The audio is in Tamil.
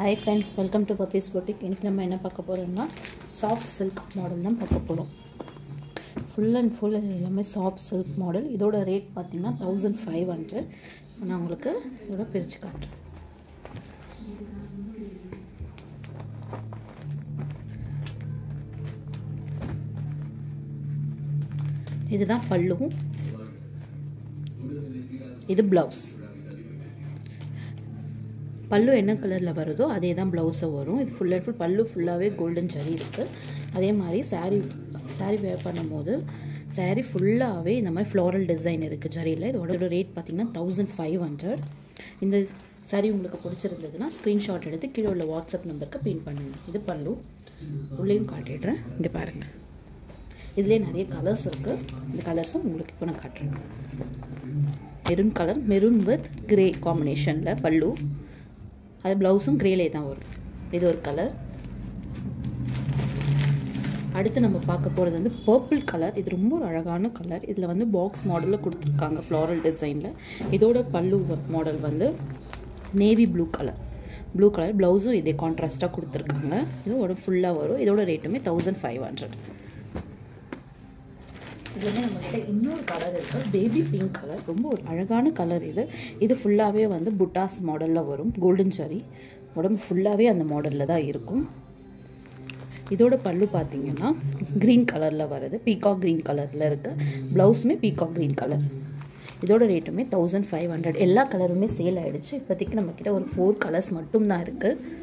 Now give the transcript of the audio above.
hi friends welcome to puppies boutique இன்றைக்கி நம்ம என்ன பார்க்க போகிறோம்னா சாஃப்ட் சில்க் மாடல் தான் பார்க்க போகிறோம் ஃபுல் அண்ட் ஃபுல் எல்லாமே சாஃப்ட் சில்க் மாடல் இதோட ரேட் பார்த்தீங்கன்னா தௌசண்ட் ஃபைவ் ஹண்ட்ரட் நான் உங்களுக்கு இதோட பிரித்து காட்டுறேன் இதுதான் பல்லுவும் இது ப்ளவுஸ் பல்லு என்ன கலரில் வருதோ அதே தான் ப்ளவுஸும் வரும் இது ஃபுல் அண்ட் ஃபுல் பல்லு ஃபுல்லாகவே கோல்டன் ஜரி இருக்குது அதே மாதிரி சாரீ சாரீ வேர் பண்ணும்போது சாரீ ஃபுல்லாகவே இந்த மாதிரி ஃப்ளோரல் டிசைன் இருக்குது ஜரியில் இதோட ரேட் பார்த்திங்கன்னா தௌசண்ட் ஃபைவ் ஹண்ட்ரட் இந்த சாரீ உங்களுக்கு பிடிச்சிருந்ததுன்னா ஸ்க்ரீன்ஷாட் எடுத்து கீழே உள்ள வாட்ஸ்அப் நம்பருக்கு பின் பண்ணுங்கள் இது பல்லு உள்ளேயும் காட்டிடுறேன் இங்கே பாருங்கள் இதுலேயே நிறைய கலர்ஸ் இருக்குது இந்த கலர்ஸும் உங்களுக்கு இப்போ நான் காட்டுறேன் maroon colour maroon with grey காம்பினேஷனில் பல்லு அது ப்ளவுஸும் க்ரேலே தான் வரும் இது ஒரு கலர் அடுத்து நம்ம பார்க்க போகிறது வந்து பர்பிள் கலர் இது ரொம்ப ஒரு அழகான கலர் இதில் வந்து பாக்ஸ் மாடலில் கொடுத்துருக்காங்க ஃப்ளாரல் டிசைனில் இதோட பல்லு மாடல் வந்து navy blue colour blue colour ப்ளவுஸும் இதே கான்ட்ராஸ்ட்டாக கொடுத்துருக்காங்க இது உடம்பு ஃபுல்லாக வரும் இதோட ரேட்டுமே தௌசண்ட் ஃபைவ் ஹண்ட்ரட் இதுலேயே நம்மகிட்ட இன்னொரு கலர் இருக்குது பேபி பிங்க் கலர் ரொம்ப ஒரு அழகான கலர் இது இது ஃபுல்லாகவே வந்து புட்டாஸ் மாடலில் வரும் கோல்டன் சரி உடம்பு ஃபுல்லாகவே அந்த மாடலில் தான் இருக்கும் இதோட பல்லு பார்த்தீங்கன்னா க்ரீன் கலரில் வருது பீகாக் க்ரீன் கலரில் இருக்குது ப்ளவுஸுமே பீகாக் க்ரீன் கலர் இதோட ரேட்டுமே தௌசண்ட் ஃபைவ் ஹண்ட்ரட் எல்லா கலருமே சேல் ஆகிடுச்சு இப்போதைக்கு நம்மக்கிட்ட ஒரு ஃபோர் கலர்ஸ் மட்டும்தான் இருக்குது